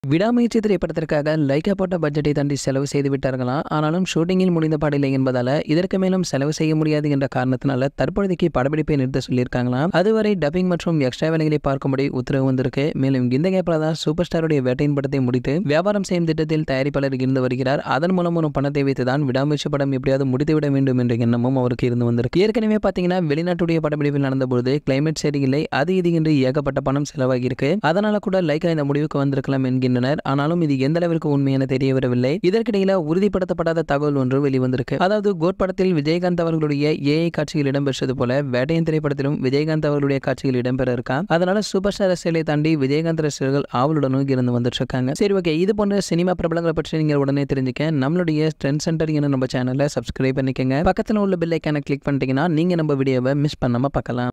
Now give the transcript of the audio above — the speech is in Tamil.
விடாமுயற்சி திரைப்படத்திற்காக லைக்கா போட்ட பட்ஜெட்டை தாண்டி செலவு செய்து விட்டார்களாம் ஆனாலும் ஷூட்டிங்கில் முடிந்த பாடில்லை என்பதால இதற்கு மேலும் செலவு செய்ய முடியாது என்ற காரணத்தினால தற்போதைக்கு படப்பிடிப்பை நிறுத்த சொல்லியிருக்காங்களாம் அதுவரை டப்பிங் மற்றும் எக்ஸ்ட்ரா வேலைகளை பார்க்கும்படி உத்தரவு வந்திருக்கு மேலும் இந்த கேப்பில் தான் சூப்பர் ஸ்டாருடைய வேட்டையின் படத்தை முடித்து வியாபாரம் செய்யும் திட்டத்தில் தயாரிப்பாளர் இருந்து வருகிறார் அதன் மூலம் ஒரு பணத்தை வைத்து தான் விடாமுயற்சி படம் எப்படியாவது முடித்துவிட வேண்டும் என்ற எண்ணமும் அவருக்கு இருந்து வந்திருக்கு ஏற்கனவே பார்த்தீங்கன்னா வெளிநாட்டுடைய படப்பிடிப்பில் நடந்தபோது கிளைமேட் சரியில்லை அது இது என்று ஏகப்பட்ட பணம் செலவாகி இருக்கு அதனால கூட லைக்கா இந்த முடிவுக்கு வந்திருக்கலாம் என்கின்றனர் ஆனாலும் இது எந்த அளவிற்கு உண்மை என தெரிய வரவில்லை இதற்கிடையில உறுதிப்படுத்தப்படாத தகவல் ஒன்று வெளிவந்திருக்கு அதாவது கோட் படத்தில் விஜயகாந்த் அவர்களுடைய ஏஐ காட்சியில் இடம்பெற்றது போல வேட்டையன் திரைப்படத்திலும் விஜயகாந்த் அவர்களுடைய காட்சியில் இடம்பெற இருக்கா அதனால சூப்பர் ஸ்டார் ரசிகர்களை தாண்டி விஜயகாந்த் ரசிகர்கள் ஆவலுடனும் இருந்து வந்துட்டு இருக்காங்க சரி ஓகே இது போன்ற சினிமா பிரபலங்களை பற்றி நீங்க உடனே தெரிஞ்சுக்க நம்மளுடைய ட்ரெண்ட் சென்டர் என நம்ம சேனலை சப்ஸ்கிரைப் பண்ணிக்கங்க பக்கத்தில் உள்ள பெல் ஐக்கானை கிளிக் பண்ணிட்டீங்கன்னா நீங்க நம்ம வீடியோவை மிஸ் பண்ணாம பார்க்கலாம்